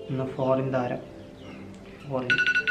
ഇന്ന് ഫോറിൻ താരം foreign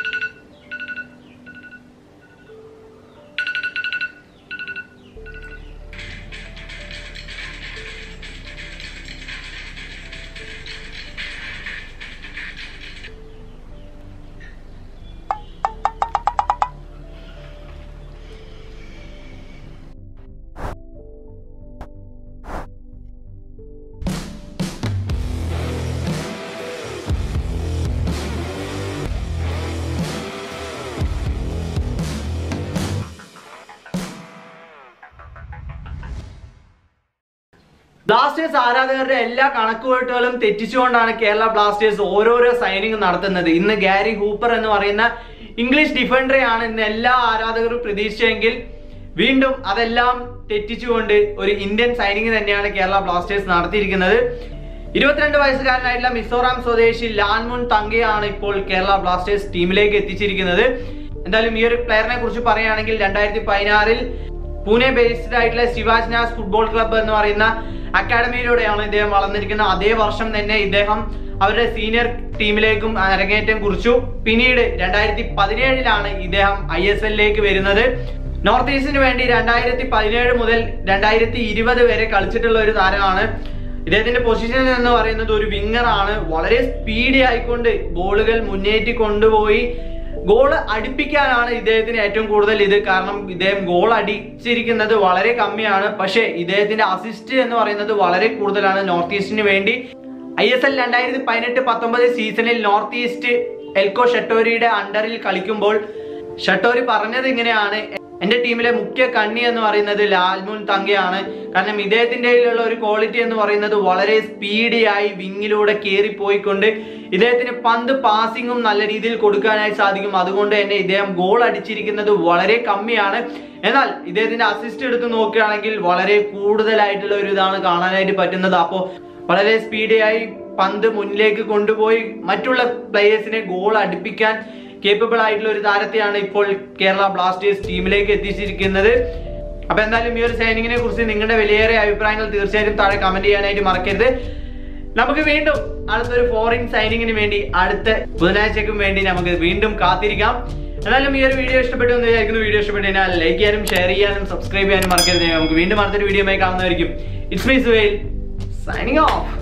Blasters ആരാധകരുടെ എല്ലാ കണക്കുകൂട്ടലുകളും തെറ്റിച്ചുകൊണ്ടാണ് കേരള ബ്ലാസ്റ്റേഴ്സ് ഓരോരോ സൈനിങ് നടത്തുന്നത് ഇന്ന് ഗാരി ഹൂപ്പർ എന്ന് പറയുന്ന ഇംഗ്ലീഷ് ഡിഫൻഡറെയാണ് ഇന്ന് എല്ലാ ആരാധകരും പ്രതീക്ഷിച്ചെങ്കിൽ വീണ്ടും അതെല്ലാം തെറ്റിച്ചുകൊണ്ട് ഒരു ഇന്ത്യൻ സൈനിങ് തന്നെയാണ് കേരള ബ്ലാസ്റ്റേഴ്സ് നടത്തിയിരിക്കുന്നത് ഇരുപത്തിരണ്ട് വയസ്സുകാരനായിട്ടുള്ള മിസോറാം സ്വദേശി ലാൻമുൻ തങ്കയാണ് ഇപ്പോൾ കേരള ബ്ലാസ്റ്റേഴ്സ് ടീമിലേക്ക് എത്തിച്ചിരിക്കുന്നത് എന്തായാലും ഈ ഒരു പ്ലെയറിനെ കുറിച്ച് പറയുകയാണെങ്കിൽ രണ്ടായിരത്തി പതിനാറിൽ പൂനെ ബേസ്ഡ് ആയിട്ടുള്ള ശിവാജ് നാസ് ഫുട്ബോൾ ക്ലബ്ബ് എന്ന് പറയുന്ന അക്കാഡമിയിലൂടെയാണ് ഇദ്ദേഹം വളർന്നിരിക്കുന്നത് അതേ വർഷം തന്നെ ഇദ്ദേഹം അവരുടെ സീനിയർ ടീമിലേക്കും അരങ്ങേറ്റം കുറിച്ചു പിന്നീട് രണ്ടായിരത്തി പതിനേഴിലാണ് ഇദ്ദേഹം ഐ എസ് എല്ലിലേക്ക് വരുന്നത് നോർത്ത് ഈസ്റ്റിന് വേണ്ടി രണ്ടായിരത്തി പതിനേഴ് മുതൽ രണ്ടായിരത്തി ഇരുപത് വരെ കളിച്ചിട്ടുള്ള ഒരു താരമാണ് ഇദ്ദേഹത്തിന്റെ പൊസിഷൻ എന്ന് പറയുന്നത് ഒരു വിങ്ങർ ആണ് വളരെ സ്പീഡി ആയിക്കൊണ്ട് ബോളുകൾ മുന്നേറ്റി കൊണ്ടുപോയി ഗോൾ അടിപ്പിക്കാനാണ് ഇദ്ദേഹത്തിന് ഏറ്റവും കൂടുതൽ ഇത് കാരണം ഇദ്ദേഹം ഗോൾ അടിച്ചിരിക്കുന്നത് വളരെ കമ്മിയാണ് പക്ഷേ ഇദ്ദേഹത്തിന്റെ അസിസ്റ്റ് എന്ന് പറയുന്നത് വളരെ കൂടുതലാണ് നോർത്ത് ഈസ്റ്റിന് വേണ്ടി ഐ എസ് എൽ രണ്ടായിരത്തി പതിനെട്ട് പത്തൊമ്പത് സീസണിൽ നോർത്ത് ഈസ്റ്റ് എൽക്കോ ഷട്ടോരിയുടെ അണ്ടറിൽ കളിക്കുമ്പോൾ ഷട്ടോരി പറഞ്ഞത് ഇങ്ങനെയാണ് എന്റെ ടീമിലെ മുഖ്യ കണ്ണി എന്ന് പറയുന്നത് ലാൽമുൻ തങ്കയാണ് കാരണം ഇദ്ദേഹത്തിന്റെ കയ്യിലുള്ള ഒരു ക്വാളിറ്റി എന്ന് പറയുന്നത് വളരെ സ്പീഡിയായി വിങ്ങിലൂടെ കയറി പോയിക്കൊണ്ട് ഇദ്ദേഹത്തിന് പന്ത് പാസിങ്ങും നല്ല രീതിയിൽ കൊടുക്കാനായി സാധിക്കും അതുകൊണ്ട് തന്നെ ഇദ്ദേഹം ഗോൾ അടിച്ചിരിക്കുന്നത് വളരെ കമ്മിയാണ് എന്നാൽ ഇദ്ദേഹത്തിന്റെ അസിസ്റ്റ് എടുത്ത് നോക്കുകയാണെങ്കിൽ വളരെ കൂടുതലായിട്ടുള്ള ഒരു ഇതാണ് കാണാനായിട്ട് പറ്റുന്നത് അപ്പോൾ വളരെ സ്പീഡിയായി പന്ത് മുന്നിലേക്ക് കൊണ്ടുപോയി മറ്റുള്ള പ്ലേയേഴ്സിനെ ഗോൾ അടുപ്പിക്കാൻ കേപ്പബിൾ ആയിട്ടുള്ള ഒരു താരത്തെയാണ് ഇപ്പോൾ കേരള ബ്ലാസ്റ്റേഴ്സ് ടീമിലേക്ക് എത്തിച്ചിരിക്കുന്നത് അപ്പൊ എന്തായാലും ഈ ഒരു സൈനിങ്ങിനെ കുറിച്ച് നിങ്ങളുടെ വിലയേറിയ അഭിപ്രായങ്ങൾ തീർച്ചയായിട്ടും താഴെ കമന്റ് ചെയ്യാനായിട്ട് മറക്കരുത് നമുക്ക് വീണ്ടും അടുത്തൊരു ഫോറിൻ സൈനിങ്ങിന് വേണ്ടി അടുത്ത ബുധനാഴ്ചക്കും വേണ്ടി നമുക്ക് വീണ്ടും കാത്തിരിക്കാം എന്നാലും ഈ ഒരു വീഡിയോ ഇഷ്ടപ്പെട്ടു എന്ന് വിചാരിക്കുന്നു വീഡിയോ ഇഷ്ടപ്പെട്ടു കഴിഞ്ഞാൽ ലൈക്ക് ചെയ്യാനും ഷെയർ ചെയ്യാനും സബ്സ്ക്രൈബ് ചെയ്യാനും മറക്കരുത് നമുക്ക് വീണ്ടും അടുത്തൊരു വീഡിയോ കാണുന്നതായിരിക്കും ഇറ്റ്സ് മീ സുവേൽ സൈനിങ് ഓഫ്